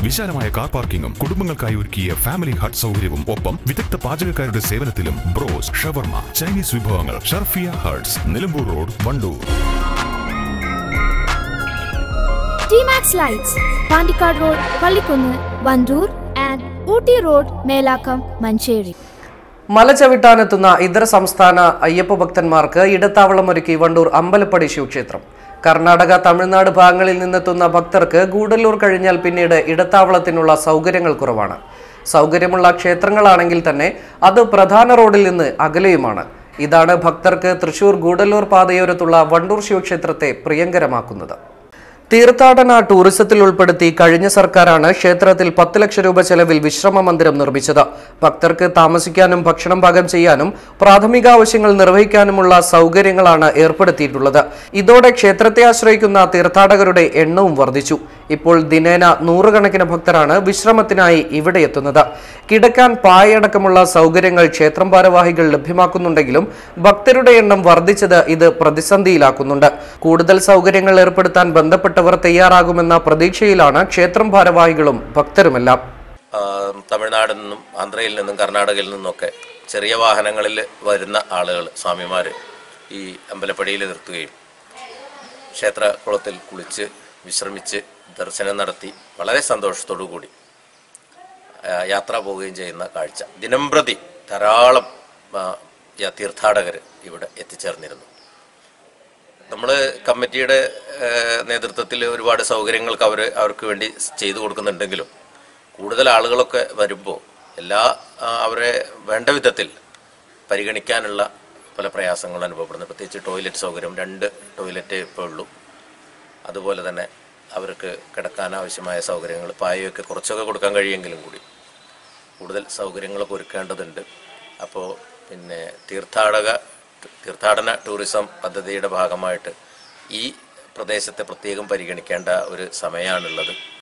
വിശാലമായ കാർ പാർക്കിംഗും കുടുംബങ്ങൾക്കായി ഒരുക്കിയ family hut സൗകര്യവും ഒപ്പം വിദഗ്ധ പാചകക്കാരുടെ സേവനത്തിലും ബ്രോസ് ഷവർമ ചൈനീസ് വിഭവങ്ങൾ Sharfiya huts Nilambur road Wandoor T-Max Lights, Pandikad Road, Pallikunnu, Vandoor and Ooty Road, Melakam, Mancheri. മല ചവിട്ടാനെത്തുന്ന ഇതര സംസ്ഥാന അയ്യപ്പ ഭക്തന്മാർക്ക് ഇടത്താവളമൊരുക്കി വണ്ടൂർ അമ്പലപ്പടി ശിവക്ഷേത്രം കർണാടക തമിഴ്നാട് ഭാഗങ്ങളിൽ നിന്നെത്തുന്ന ഭക്തർക്ക് ഗൂഡല്ലൂർ കഴിഞ്ഞാൽ പിന്നീട് ഇടത്താവളത്തിനുള്ള സൗകര്യങ്ങൾ കുറവാണ് സൗകര്യമുള്ള ക്ഷേത്രങ്ങളാണെങ്കിൽ തന്നെ അത് പ്രധാന റോഡിൽ നിന്ന് അകലെയുമാണ് ഇതാണ് ഭക്തർക്ക് തൃശൂർ ഗൂഡല്ലൂർ പാതയോരത്തുള്ള വണ്ടൂർ ശിവക്ഷേത്രത്തെ പ്രിയങ്കരമാക്കുന്നത് തീർത്ഥാടന ടൂറിസത്തിൽ ഉൾപ്പെടുത്തി കഴിഞ്ഞ സർക്കാരാണ് ക്ഷേത്രത്തിൽ പത്ത് ലക്ഷം രൂപ ചെലവിൽ വിശ്രമ മന്ദിരം നിർമ്മിച്ചത് ഭക്തർക്ക് താമസിക്കാനും ഭക്ഷണം പാകം ചെയ്യാനും പ്രാഥമിക ആവശ്യങ്ങൾ നിർവഹിക്കാനുമുള്ള സൗകര്യങ്ങളാണ് ഏർപ്പെടുത്തിയിട്ടുള്ളത് ഇതോടെ ക്ഷേത്രത്തെ ആശ്രയിക്കുന്ന തീർത്ഥാടകരുടെ എണ്ണവും വർദ്ധിച്ചു ഇപ്പോൾ ദിനേന നൂറുകണക്കിന് ഭക്തരാണ് വിശ്രമത്തിനായി ഇവിടെ എത്തുന്നത് കിടക്കാൻ പായടക്കമുള്ള സൗകര്യങ്ങൾ ക്ഷേത്രം ഭാരവാഹികൾ ലഭ്യമാക്കുന്നുണ്ടെങ്കിലും ഭക്തരുടെ എണ്ണം വർദ്ധിച്ചത് ഇത് പ്രതിസന്ധിയിലാക്കുന്നുണ്ട് കൂടുതൽ സൗകര്യങ്ങൾ ഏർപ്പെടുത്താൻ ബന്ധപ്പെട്ടവർ തയ്യാറാകുമെന്ന പ്രതീക്ഷയിലാണ് ക്ഷേത്രം ഭാരവാഹികളും ഭക്തരുമെല്ലാം ആ, തമിഴ്നാടിൽ നിന്നും ആന്ധ്രയിൽ നിന്നും കർണാടകയിൽ നിന്നൊക്കെ ചെറിയ വാഹനങ്ങളിൽ വരുന്ന ആളുകൾ സ്വാമിമാർ ഈ അമ്പലപ്പടിയിൽ നിർത്തുകയും ക്ഷേത്രകുളത്തിൽ കുളിച്ച് വിശ്രമിച്ച് ദർശനം നടത്തി വളരെ സന്തോഷത്തോടു കൂടി ആ, യാത്ര പോവുകയും ചെയ്യുന്ന കാഴ്ച ദിനംപ്രതി ധാരാളം ആ, തീർത്ഥാടകർ ഇവിടെ എത്തിച്ചേർന്നിരുന്നു നമ്മൾ കമ്മിറ്റിയുടെ ഏഹ്, നേതൃത്വത്തിൽ ഒരുപാട് സൗകര്യങ്ങൾക്ക് അവർ അവർക്ക് വേണ്ടി ചെയ്തു കൊടുക്കുന്നുണ്ടെങ്കിലും കൂടുതൽ ആളുകളൊക്കെ വരുമ്പോൾ എല്ലാ ആ, അവരെ വേണ്ട വിധത്തിൽ പരിഗണിക്കാനുള്ള പല പ്രയാസങ്ങളും അനുഭവപ്പെടുന്നു പ്രത്യേകിച്ച് ടോയ്ലറ്റ് സൗകര്യം രണ്ട് ടോയ്ലറ്റ് ഇപ്പോൾ ഉള്ളൂ അതുപോലെ തന്നെ അവർക്ക് കിടക്കാൻ ആവശ്യമായ സൗകര്യങ്ങൾ പായയൊക്കെ കുറച്ചൊക്കെ കൊടുക്കാൻ കഴിയുമെങ്കിലും കൂടി കൂടുതൽ സൗകര്യങ്ങളൊക്കെ ഒരുക്കേണ്ടതുണ്ട് അപ്പോൾ പിന്നെ തീർത്ഥാടക തീർത്ഥാടന ടൂറിസം പദ്ധതിയുടെ ഭാഗമായിട്ട് ഈ പ്രദേശത്തെ പ്രത്യേകം പരിഗണിക്കേണ്ട ഒരു സമയമാണുള്ളത്